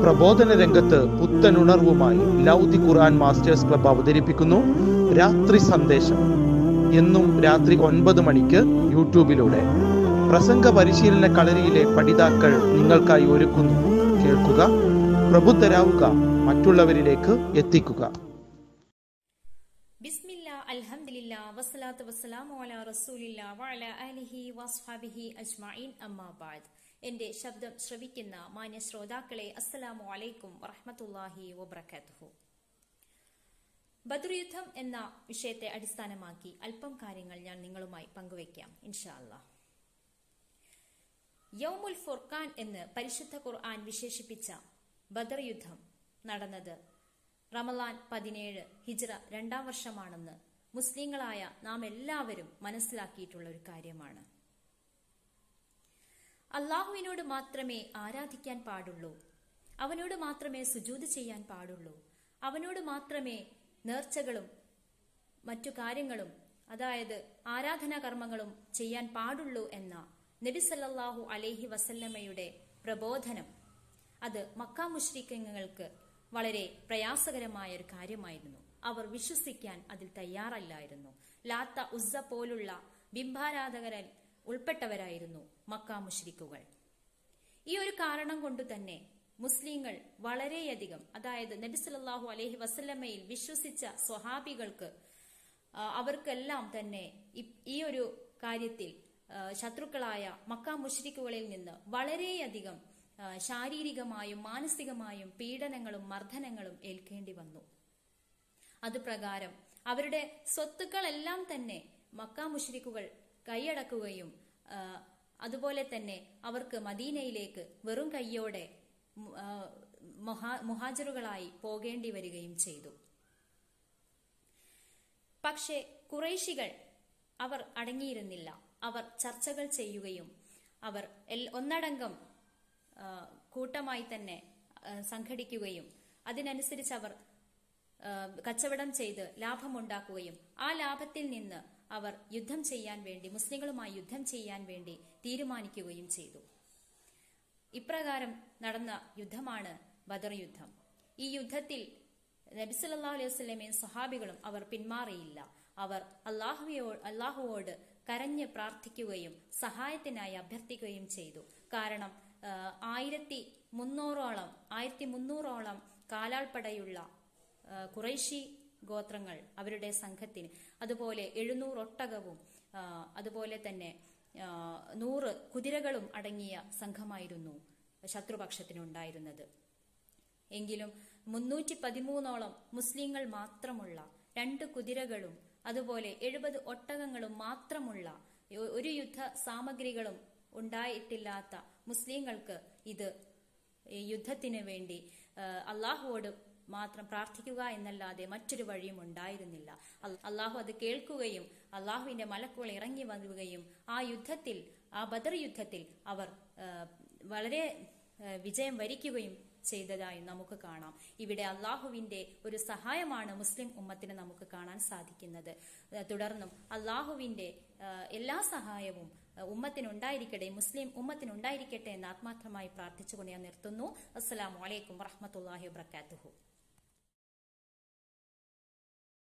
പ്രബോധന രംഗത്ത് പുത്തനുണർവുമായി ലൗദി ഖുർആൻ masters club അവതരിപ്പിക്കുന്നു രാത്രി സന്ദേശം എന്നും രാത്രി ഒൻപത് മണിക്ക് യൂട്യൂബിലൂടെ പ്രസംഗ പരിശീലന കളരിയിലെ പഠിതാക്കൾ നിങ്ങൾക്കായി ഒരുക്കുന്നു കേൾക്കുക പ്രബുദ്ധരാവുക മറ്റുള്ളവരിലേക്ക് എത്തിക്കുക ബിസ്മില്ല അൽഹംദുലില്ലാ വസ്സലാത്തു വസ്സലാമു അലാ റസൂലില്ല വഅല ആലിഹി വസ്ഹബിഹി അജ്മഈൻ അമ്മാ ബഅദ് എന്റെ ശബ്ദം ശ്രവിക്കുന്ന മാന്യ ശ്രോതാക്കളെ അസ്സലാമു അലൈക്കും വറഹ്മത്തുള്ളാഹി വബറകാതുഹു ബദർ യുദ്ധം എന്ന വിഷയത്തെ അടിസ്ഥാനമാക്കി അല്പം കാര്യങ്ങൾ ഞാൻ നിങ്ങളുമായി പങ്കുവയ്ക്കാം ഇൻഷാ അല്ലാഹ് യൗമുൽ ഫുർഖാൻ എന്ന് പരിശുദ്ധ ഖുർആൻ വിശേഷിപ്പിച്ച ബദർ യുദ്ധം നടന്നത് റമലാൻ പതിനേഴ് ഹിജ്റ രണ്ടാം വർഷമാണെന്ന് മുസ്ലിങ്ങളായ നാം എല്ലാവരും മനസ്സിലാക്കിയിട്ടുള്ള ഒരു കാര്യമാണ് അള്ളാഹുവിനോട് മാത്രമേ ആരാധിക്കാൻ പാടുള്ളൂ അവനോട് മാത്രമേ സുജൂത് ചെയ്യാൻ പാടുള്ളൂ അവനോട് മാത്രമേ നേർച്ചകളും മറ്റു കാര്യങ്ങളും അതായത് ആരാധനാ കർമ്മങ്ങളും ചെയ്യാൻ പാടുള്ളൂ എന്ന നബി സല്ലല്ലാഹു അലൈഹി വസല്ലമയുടെ പ്രബോധനം അത് മക്ക മുഷ്രിക്കങ്ങൾക്ക് വളരെ പ്രയാസകരമായ ഒരു കാര്യമായിരുന്നു അവർ വിശ്വസിക്കാൻ അതിൽ തയ്യാറല്ലായിരുന്നു ലാത്ത ഉസ്സ പോലുള്ള ബിംബാരാധകരിൽ ഉൾപ്പെട്ടവരായിരുന്നു മക്ക മുഷ്രിക്കുകൾ ഈ ഒരു കാരണം കൊണ്ട് തന്നെ മുസ്ലിങ്ങൾ വളരെയധികം അതായത് നബി സല്ലല്ലാഹു അലൈഹി വസല്ലമയിൽ വിശ്വസിച്ച സ്വഹാബികൾക്ക് ആ, അവർക്കെല്ലാം തന്നെ ഇ- ഈ ഒരു കാര്യത്തിൽ ആ, ശത്രുക്കളായ മക്ക മുഷ്രിക്കുകളിൽ നിന്ന് വളരെയധികം ആ, ശാരീരികമായും മാനസികമായും പീഡനങ്ങളും മർദ്ദനങ്ങളും ഏൽക്കേണ്ടി വന്നു അത് പ്രകാരം അവരുടെ സ്വത്തുക്കളെല്ലാം തന്നെ മക്ക മുഷ്രിക്കുകൾ കൈയടക്കുകയും ആ, അതുപോലെ തന്നെ അവർക്ക് മദീനയിലേക്ക് വെറും കൈയോടെ മു- ആ, മുഹാ- മുഹാജിറുകളായി പോകേണ്ടി വരികയും ചെയ്തു പക്ഷേ കുറേശികൾ അവർ അടങ്ങിയിരുന്നില്ല അവർ ചർച്ചകൾ ചെയ്യുകയും അവർ എൽ- ഒന്നടങ്കം ആ, കൂട്ടമായി തന്നെ ആ, സംഘടിക്കുകയും അതിനനുസരിച്ച് അവർ ആ, കച്ചവടം ചെയ്ത് ലാഭമുണ്ടാക്കുകയും ആ ലാഭത്തിൽ നിന്ന് അവർ യുദ്ധം ചെയ്യാൻ വേണ്ടി മുസ്ലിങ്ങളുമായി യുദ്ധം ചെയ്യാൻ വേണ്ടി തീരുമാനിക്കുകയും ചെയ്തു ഇപ്രകാരം നടന്ന യുദ്ധമാണ് ബദർ യുദ്ധം ഈ യുദ്ധത്തിൽ നബി സല്ലല്ലാഹു അലൈഹി വസല്ലമയും സ്വഹാബികളും അവർ പിന്മാറിയില്ല അവർ അള്ളാഹുവോ അള്ളാഹുവോട് കരഞ്ഞ് പ്രാർത്ഥിക്കുകയും സഹായത്തിനായി അഭ്യർത്ഥിക്കുകയും ചെയ്തു കാരണം ആ, ആയിരത്തി മുന്നൂറോളം ആയിരത്തി മുന്നൂറോളം കാലാൾപ്പടയുള്ള ആ, കുറൈശി ഗോത്രങ്ങൾ അവരുടെ സംഘത്തിന് അതുപോലെ എഴുന്നൂറ് ഒട്ടകവും ആ, അതുപോലെ തന്നെ ആ, നൂറ് കുതിരകളും അടങ്ങിയ സംഘമായിരുന്നു ശത്രുപക്ഷത്തിനുണ്ടായിരുന്നത് എങ്കിലും മുന്നൂറ്റി പതിമൂന്നോളം മുസ്ലിങ്ങൾ മാത്രമുള്ള രണ്ട് കുതിരകളും അതുപോലെ എഴുപത് ഒട്ടകങ്ങളും മാത്രമുള്ള ഒ- ഒരു യുദ്ധ സാമഗ്രികളും ഉണ്ടായിട്ടില്ലാത്ത മുസ്ലിങ്ങൾക്ക് ഇത് ഈ യുദ്ധത്തിന് വേണ്ടി ആ, അള്ളാഹുവോട് മാത്രം പ്രാർത്ഥിക്കുക എന്നല്ലാതെ മറ്റൊരു വഴിയും ഉണ്ടായിരുന്നില്ല അൽ- അള്ളാഹു അത് കേൾക്കുകയും അള്ളാഹുവിന്റെ മലക്കുകൾ ഇറങ്ങി വരികയും ആ യുദ്ധത്തിൽ ആ ബദർ യുദ്ധത്തിൽ അവർ ആ, വളരെ ആ, വിജയം വരിക്കുകയും ചെയ്തതായി നമുക്ക് കാണാം ഇവിടെ അള്ളാഹുവിന്റെ ഒരു സഹായമാണ് മുസ്ലിം ഉമ്മത്തിന് നമുക്ക് കാണാൻ സാധിക്കുന്നത് ആ, തുടർന്നും അള്ളാഹുവിന്റെ ആ, എല്ലാ സഹായവും ആ, ഉമ്മത്തിനുണ്ടായിരിക്കട്ടെ മുസ്ലിം ഉമ്മത്തിനുണ്ടായിരിക്കട്ടെ എന്ന് ആത്മാർത്ഥമായി പ്രാർത്ഥിച്ചുകൊണ്ട് ഞാൻ നിർത്തുന്നു അസ്സലാമു അലൈക്കും വറഹ്മത്തുള്ളാഹി വബറകാതുഹു